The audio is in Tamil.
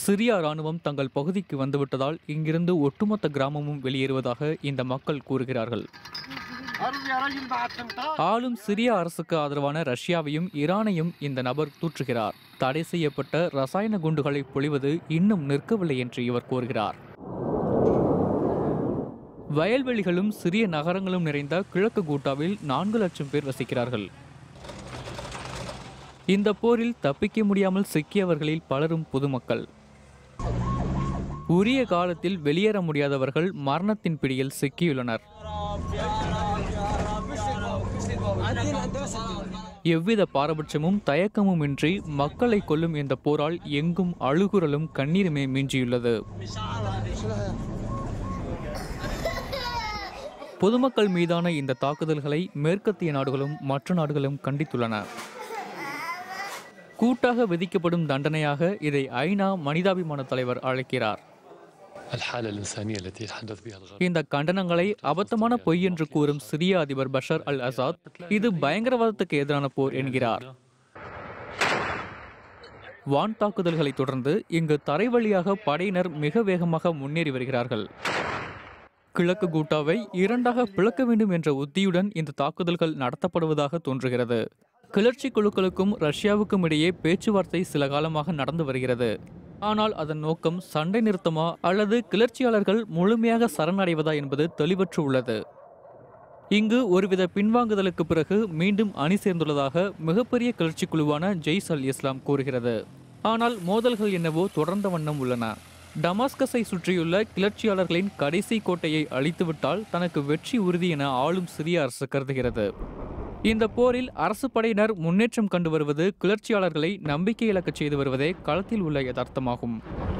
சிரியா ராணுவம் தங்கள் பகுதிக்கு வந்துவிட்டதால் இங்கிருந்து ஒட்டுமொத்த கிராமமும் வெளியேறுவதாக இந்த மக்கள் கூறுகிறார்கள் ஆளும் சிரிய அரசுக்கு ஆதரவான ரஷ்யாவையும் ஈரானையும் இந்த நபர் தூற்றுகிறார் தடை செய்யப்பட்ட ரசாயன குண்டுகளை பொழிவது இன்னும் நிற்கவில்லை என்று இவர் கூறுகிறார் வயல்வெளிகளும் சிறிய நகரங்களும் நிறைந்த கிழக்கு கூட்டாவில் நான்கு லட்சம் பேர் வசிக்கிறார்கள் இந்த போரில் தப்பிக்க முடியாமல் சிக்கியவர்களில் பலரும் பொதுமக்கள் உரிய காலத்தில் வெளியேற முடியாதவர்கள் மரணத்தின் பிடியில் சிக்கியுள்ளனர் எவ்வித பாரபட்சமும் தயக்கமும் இன்றி மக்களை கொல்லும் இந்த போரால் எங்கும் அழுகுரலும் கண்ணீருமே மிஞ்சியுள்ளது பொதுமக்கள் மீதான இந்த தாக்குதல்களை மேற்கத்திய நாடுகளும் மற்ற நாடுகளும் கண்டித்துள்ளன கூட்டாக விதிக்கப்படும் தண்டனையாக இதை ஐநா மனிதாபிமான தலைவர் அழைக்கிறார் الحالة الإنسانية التي يتحدث بها الغرب இந்த கண்டனங்களை அபத்தமான பொய் என்று கூறும் சிரிய அதிபர் பஷர் அல் அசாத் இது பயங்கரவாதத்துக்கு எதிரான போர் என்கிறார் வான் தாக்குதல்களை தொடர்ந்து இங்கு தரை வழியாக படையினர் மிக வேகமாக முன்னேறி வருகிறார்கள் கிழக்கு கூட்டாவை இரண்டாக பிளக்க வேண்டும் என்ற உத்தியுடன் இந்த தாக்குதல்கள் நடத்தப்படுவதாக தோன்றுகிறது கிளர்ச்சி குழுக்களுக்கும் ரஷ்யாவுக்கும் இடையே பேச்சுவார்த்தை சில காலமாக நடந்து வருகிறது ஆனால் அதன் நோக்கம் சண்டை நிறுத்தமா அல்லது கிளர்ச்சியாளர்கள் முழுமையாக சரணடைவதா என்பது தெளிவற்று உள்ளது இங்கு ஒருவித பின்வாங்குதலுக்கு பிறகு மீண்டும் அணி சேர்ந்துள்ளதாக மிகப்பெரிய கிளர்ச்சி குழுவான ஜெய்ஸ் அல் இஸ்லாம் கூறுகிறது ஆனால் மோதல்கள் என்னவோ தொடர்ந்த வண்ணம் உள்ளன டமாஸ்கஸை சுற்றியுள்ள கிளர்ச்சியாளர்களின் கடைசி கோட்டையை அழித்துவிட்டால் தனக்கு வெற்றி உறுதி என ஆளும் சிரிய அரசு கருதுகிறது இந்த போரில் அரசு படையினர் முன்னேற்றம் கண்டு வருவது கிளர்ச்சியாளர்களை நம்பிக்கை இழக்கச் செய்து வருவதே களத்தில் உள்ள யதார்த்தமாகும்